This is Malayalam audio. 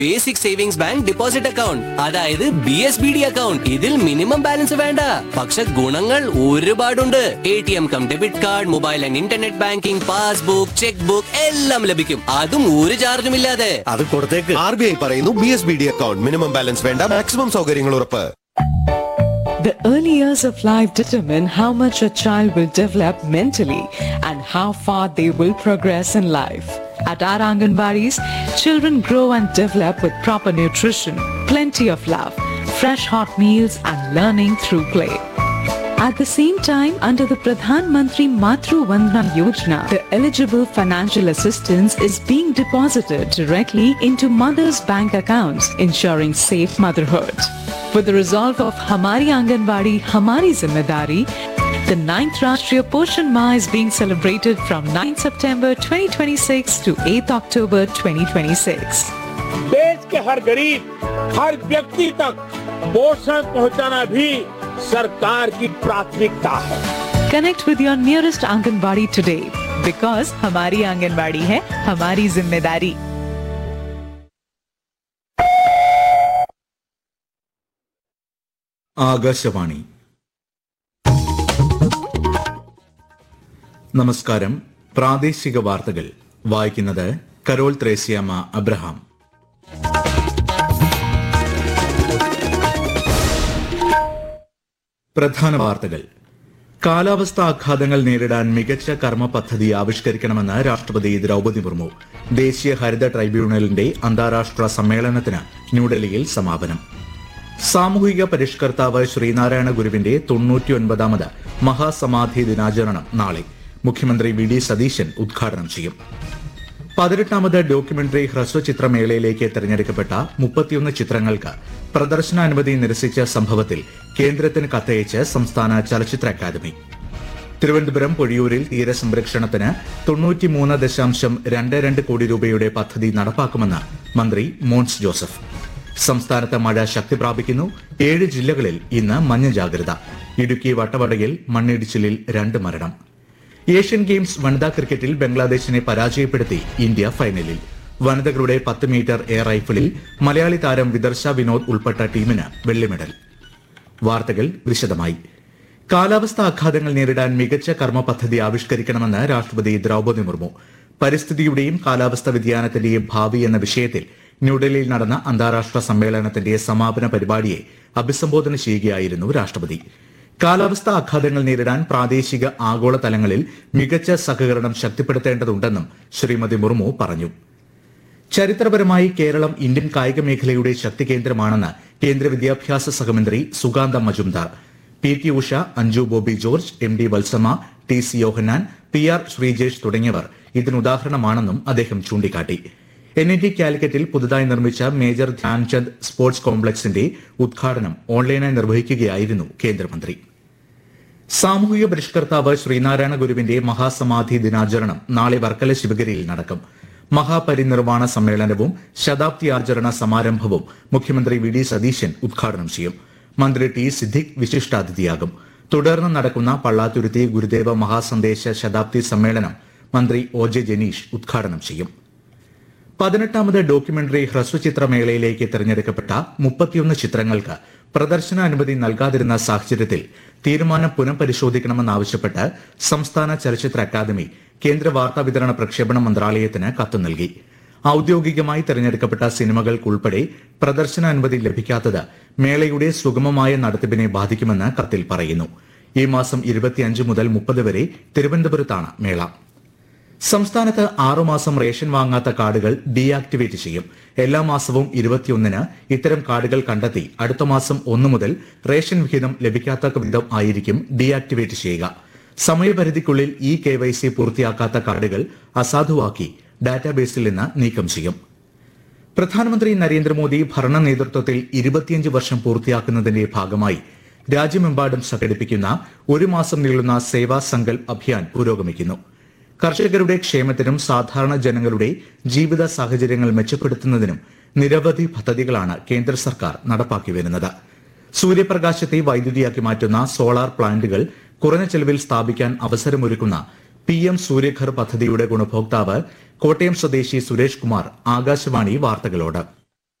Basic savings bank deposit account അതായത് B S B D account ഇതിൽ മിനിമം ബാലൻസ് വേണ്ട പക്ഷെ ഗുണങ്ങൾ ഒരുപാടുണ്ട് A T M cum debit card mobile and internet banking passbook cheque book എല്ലാം ലഭിക്കും അതും ഒരു ചാർജും ഇല്ലാതെ അത് കൊടുത്തേക്ക് ആർ ബി ഐ പറയുന്നു B S B D account minimum balance വേണ്ട മാക്സിമം സൗകര്യങ്ങൾ ഉറപ്പ് The early years of life determine how much a child will develop mentally and how far they will progress in life. At our Anganwadis, children grow and develop with proper nutrition, plenty of love, fresh hot meals and learning through play. At the same time, under the Pradhan Mantri Matru Vandana Yojana, the eligible financial assistance is being deposited directly into mothers' bank accounts, ensuring safe motherhood. With the resolve of Hamari Anganwadi, Hamari Zimmedari, the 9th Rashtriya Poshan Ma is being celebrated from 9 September 2026 to 8 October 2026. देश के हर गरीब हर व्यक्ति तक पोषण पहुंचाना भी सरकार की प्राथमिकता है Connect with your nearest Anganwadi today because Hamari Anganwadi hai Hamari Zimmedari. Akashvani നമസ്കാരം പ്രാദേശിക വാർത്തകൾ വായിക്കുന്നത് കരോൾ ത്രേസ്യാമ്മ അബ്രഹാം പ്രധാന വാർത്തകൾ കാലാവസ്ഥാ ആഘാതങ്ങൾ നേരിടാൻ മികച്ച കർമ്മ പദ്ധതി ആവിഷ്കരിക്കണമെന്ന് രാഷ്ട്രപതി ദ്രൗപദി മുർമു ദേശീയ ഹരിത ട്രൈബ്യൂണലിന്റെ അന്താരാഷ്ട്ര സമ്മേളനത്തിന് ന്യൂഡൽഹിയിൽ സമാപനം സാമൂഹിക പരിഷ്കർത്താവ് ശ്രീനാരായണ ഗുരുവിന്റെ തൊണ്ണൂറ്റിയൊൻപതാമത് മഹാസമാധി ദിനാചരണം നാളെ മുഖ്യമന്ത്രി വി ഡി സതീശൻ ഉദ്ഘാടനം ചെയ്യും പതിനെട്ടാമത് ഡോക്യുമെന്ററി ഹ്രസ്വചിത്രമേളയിലേക്ക് തെരഞ്ഞെടുക്കപ്പെട്ട മുപ്പത്തിയൊന്ന് ചിത്രങ്ങൾക്ക് പ്രദർശനാനുമതി നിരസിച്ച സംഭവത്തിൽ കേന്ദ്രത്തിന് കത്തയച്ച് സംസ്ഥാന ചലച്ചിത്ര അക്കാദമി തിരുവനന്തപുരം പൊഴിയൂരിൽ തീരസംരക്ഷണത്തിന് തൊണ്ണൂറ്റിമൂന്ന് ദശാംശം രണ്ട് രണ്ട് കോടി രൂപയുടെ പദ്ധതി നടപ്പാക്കുമെന്ന് മന്ത്രി മോൻസ് ജോസഫ് സംസ്ഥാനത്ത് മഴ ശക്തി പ്രാപിക്കുന്നു ഏഴ് ജില്ലകളിൽ ഇന്ന് മഞ്ഞ ജാഗ്രത ഇടുക്കി വട്ടവടയിൽ മണ്ണിടിച്ചിലിൽ രണ്ട് മരണം ഏഷ്യൻ ഗെയിംസ് വനിതാ ക്രിക്കറ്റിൽ ബംഗ്ലാദേശിനെ പരാജയപ്പെടുത്തി ഇന്ത്യ ഫൈനലിൽ വനിതകളുടെ പത്ത് മീറ്റർ എയർ റൈഫിളിൽ മലയാളി താരം വിദർശ വിനോദ് ഉൾപ്പെട്ട ടീമിന് വെള്ളി മെഡൽ വാർത്തകൾ വിശദമായി കാലാവസ്ഥാ ആഘാതങ്ങൾ നേരിടാൻ മികച്ച കർമ്മ പദ്ധതി ആവിഷ്കരിക്കണമെന്ന് രാഷ്ട്രപതി ദ്രൗപദി മുർമു പരിസ്ഥിതിയുടെയും കാലാവസ്ഥാ വ്യതിയാനത്തിന്റെയും ഭാവി എന്ന വിഷയത്തിൽ ന്യൂഡൽഹിയിൽ നടന്ന അന്താരാഷ്ട്ര സമ്മേളനത്തിന്റെ സമാപന പരിപാടിയെ അഭിസംബോധന ചെയ്യുകയായിരുന്നു രാഷ്ട്രപതി കാലാവസ്ഥാ ആഘാതങ്ങൾ നേരിടാൻ പ്രാദേശിക ആഗോള തലങ്ങളിൽ മികച്ച സഹകരണം ശക്തിപ്പെടുത്തേണ്ടതുണ്ടെന്നും ശ്രീമതി മുർമു പറഞ്ഞു ചരിത്രപരമായി കേരളം ഇന്ത്യൻ കായിക മേഖലയുടെ ശക്തി കേന്ദ്രമാണെന്ന് കേന്ദ്ര വിദ്യാഭ്യാസ സഹമന്ത്രി Sukanta Majumdar P T Usha Anju Bobby George M D Valsamma T C Yohannan P R Sreejesh തുടങ്ങിയവർ ഇതിനുദാഹരണമാണെന്നും അദ്ദേഹം ചൂണ്ടിക്കാട്ടി എൻ ഐ ടി കാലിക്കറ്റിൽ പുതുതായി നിർമ്മിച്ച മേജർ ധ്യാൻചന്ദ് സ്പോർട്സ് കോംപ്ലക്സിന്റെ ഉദ്ഘാടനം ഓൺലൈനായി നിർവഹിക്കുകയായിരുന്നു കേന്ദ്രമന്ത്രി സാമൂഹിക പരിഷ്കർത്താവ് ശ്രീനാരായണ ഗുരുവിന്റെ മഹാസമാധി ദിനാചരണം നാളെ വർക്കല ശിവഗിരിയിൽ നടക്കും മഹാപരിനിർവാണ സമ്മേളനവും ശതാബ്ദി ആചരണ സമാരംഭവും മുഖ്യമന്ത്രി വി ഡി സതീശൻ ഉദ്ഘാടനം ചെയ്യും മന്ത്രി ടി സിദ്ദിഖ് വിശിഷ്ടാതിഥിയാകും തുടർന്ന് നടക്കുന്ന പള്ളാത്തുരുത്തി ഗുരുദേവ മഹാസന്ദേശ ശതാബ്ദി സമ്മേളനം മന്ത്രി ഒ ജെ ജനീഷ് ഉദ്ഘാടനം ചെയ്യും പതിനെട്ടാമത് ഡോക്യുമെന്ററി ഹ്രസ്വചിത്രമേളയിലേക്ക് തെരഞ്ഞെടുക്കപ്പെട്ട മുപ്പത്തിയൊന്ന് ചിത്രങ്ങൾക്ക് പ്രദർശനാനുമതി നൽകാതിരുന്ന സാഹചര്യത്തിൽ തീരുമാനം പുനഃപരിശോധിക്കണമെന്നാവശ്യപ്പെട്ട് സംസ്ഥാന ചലച്ചിത്ര അക്കാദമി കേന്ദ്ര വാർത്താ വിതരണ പ്രക്ഷേപണ മന്ത്രാലയത്തിന് കത്ത് നൽകി ഔദ്യോഗികമായി തെരഞ്ഞെടുക്കപ്പെട്ട സിനിമകൾക്കുൾപ്പെടെ പ്രദർശനാനുമതി ലഭിക്കാത്തത് മേളയുടെ സുഗമമായ നടത്തിപ്പിനെ ബാധിക്കുമെന്ന് കത്തിൽ പറയുന്നു ഈ മാസം ഇരുപത്തിയഞ്ച് മുതൽ മുപ്പത് വരെ തിരുവനന്തപുരത്താണ് മേള സംസ്ഥാനത്ത് ആറുമാസം റേഷൻ വാങ്ങാത്ത കാർഡുകൾ ഡീആക്ടിവേറ്റ് ചെയ്യും എല്ലാ മാസവും ഇരുപത്തിയൊന്നിന് ഇത്തരം കാർഡുകൾ കണ്ടെത്തി അടുത്ത മാസം ഒന്ന് മുതൽ റേഷൻ വിഹിതം ലഭിക്കാത്ത വിധം ആയിരിക്കും ഡീആക്ടിവേറ്റ് ചെയ്യുക സമയപരിധിക്കുള്ളിൽ ഇ കെ വൈ സി പൂർത്തിയാക്കാത്ത കാർഡുകൾ അസാധുവാക്കി ഡാറ്റാബേസിൽ നിന്ന് നീക്കം ചെയ്യും പ്രധാനമന്ത്രി നരേന്ദ്രമോദി ഭരണ നേതൃത്വത്തിൽ ഇരുപത്തിയഞ്ച് വർഷം പൂർത്തിയാക്കുന്നതിന്റെ ഭാഗമായി രാജ്യമെമ്പാടും സംഘടിപ്പിക്കുന്ന ഒരു മാസം നീളുന്ന സേവാ സങ്കൽപ് അഭിയാൻ പുരോഗമിക്കുന്നു കർഷകരുടെ ക്ഷേമത്തിനും സാധാരണ ജനങ്ങളുടെ ജീവിത സാഹചര്യങ്ങൾ മെച്ചപ്പെടുത്തുന്നതിനും നിരവധി പദ്ധതികളാണ് കേന്ദ്ര സർക്കാർ നടപ്പാക്കി വരുന്നത് സൂര്യപ്രകാശത്തെ വൈദ്യുതിയാക്കി മാറ്റുന്ന സോളാർ പ്ലാന്റുകൾ കുറഞ്ഞ ചെലവിൽ സ്ഥാപിക്കാൻ അവസരമൊരുക്കുന്ന പി എം സൂര്യഘർ പദ്ധതിയുടെ ഗുണഭോക്താവ് കോട്ടയം സ്വദേശി സുരേഷ് കുമാർ ആകാശവാണി വാർത്തകളോട്